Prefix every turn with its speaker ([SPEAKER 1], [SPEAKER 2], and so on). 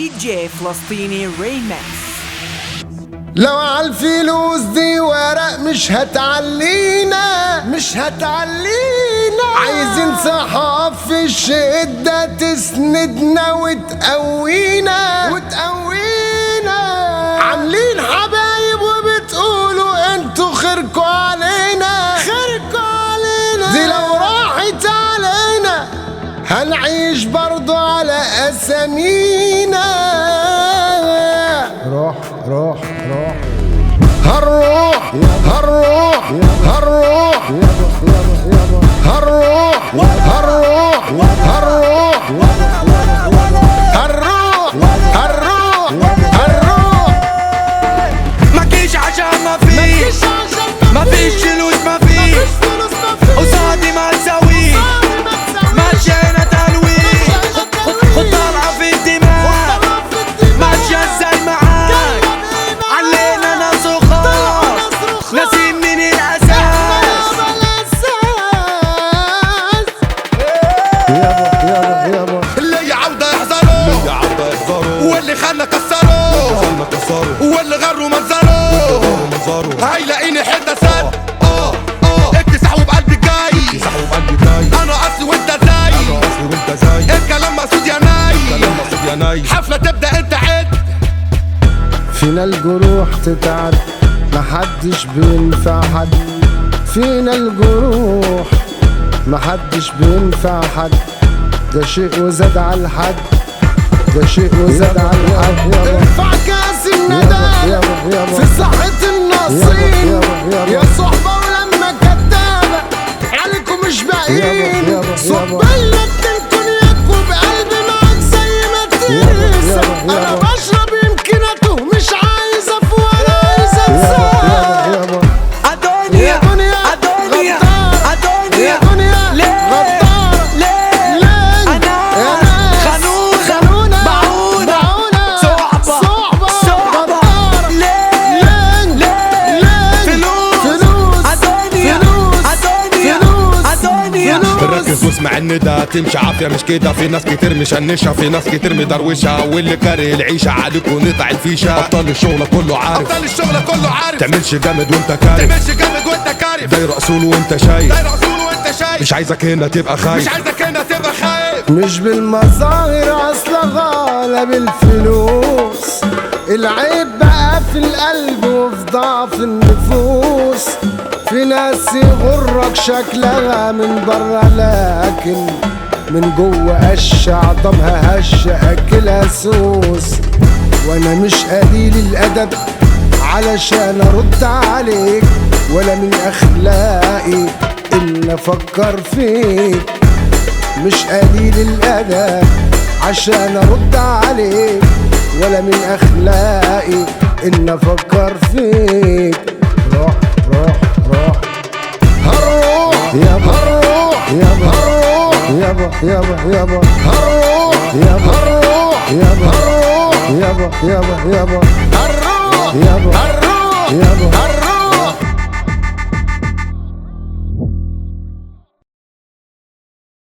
[SPEAKER 1] دي جي فلسطيني ريمكس
[SPEAKER 2] لو عالفلوس دي ورق مش هتعلينا مش هتعلينا عايزين صحاب في الشدة تسندنا وتقوينا وتقوينا عاملين حبايب وبتقولوا انتوا خيركوا علينا خيركوا علينا دي لو راحت علينا هنعيش برضو على اسامينا روح روح روح هنروح هنروح هنروح هنروح هنروح هنروح هنروح هنروح هنروح
[SPEAKER 3] مكيش عشان ما فيش ما فيش فلوس ما فيش قصادي ما تسوي ماشينا تلويح خد طالعة في الدماغ ماشية ازاي معاك علينا ناس وخاص ناسين من الاساس
[SPEAKER 2] يابا يابا يابا
[SPEAKER 4] اللي عودة يحذروا واللي خلنا كسروا واللي غروا منظروا هيلاقيني حتة سد اه اه اكتسحوا بقلبي جاي انا اصلي وانت زي الكلام مقصود يا ناي حفلة تبدأ انت عد
[SPEAKER 2] فينا الجروح تتعد محدش بينفع حد فينا الجروح محدش بينفع حد ده شيء وزاد على الحد ده شيء وزاد على الحد ارفع كاس الندى في صحة النصيب يا صحبة ولما كدابة عليكم مش باقيين صبية الكونياك وبقلبي معاك زي ما تنسى انا بشرب يمكن اتوه مش عايز افوق ولا عايز انساك
[SPEAKER 3] ادونيا
[SPEAKER 2] يا دنيا
[SPEAKER 3] ادونيا
[SPEAKER 2] غدارة.
[SPEAKER 3] ادونيا
[SPEAKER 2] يا دنيا
[SPEAKER 3] ليه
[SPEAKER 2] غدارة.
[SPEAKER 3] ليه
[SPEAKER 2] ليه؟
[SPEAKER 3] انا
[SPEAKER 2] يا ناس
[SPEAKER 3] خنونة
[SPEAKER 2] خنونة
[SPEAKER 3] بعونة
[SPEAKER 2] بعونة
[SPEAKER 3] صعبة
[SPEAKER 2] صعبة
[SPEAKER 3] صعبة
[SPEAKER 2] غدارة.
[SPEAKER 3] ليه
[SPEAKER 2] ليه؟
[SPEAKER 3] ليه
[SPEAKER 2] ليه؟
[SPEAKER 3] فلوس
[SPEAKER 2] فلوس
[SPEAKER 3] ادونيا
[SPEAKER 2] فلوس
[SPEAKER 3] ادونيا
[SPEAKER 2] فلوس
[SPEAKER 3] ادونيا
[SPEAKER 2] فلوس.
[SPEAKER 4] ركز واسمع ان ده تمشي عافية مش كده في ناس كتير مشنشة في ناس كتير مدروشة واللي كاره العيشة عليكم نقطع الفيشة ابطال الشغل كله عارف ابطال الشغل كله عارف تعملش جامد وانت كارف تعملش جامد وانت كارف داير اصول وانت شايف داير اصول وانت شايف مش عايزك هنا تبقى خايف مش عايزك هنا تبقى خايف
[SPEAKER 2] مش بالمظاهر اصلا غالب الفلوس العيب بقى في القلب وفي ضعف النفوس في ناس يغرك شكلها من برا لكن من جوه قش عظمها هش اكلها سوس وانا مش قليل الادب علشان ارد عليك ولا من اخلاقي ان افكر فيك مش قليل الأدب عشان أرد عليك ولا من أخلاقي إن أفكر فيك روح روح روح هروح يابا هروح يابا هروح يابا يابا يابا هروح يابا هروح يابا هروح يابا يابا يابا هروح يابا هروح يابا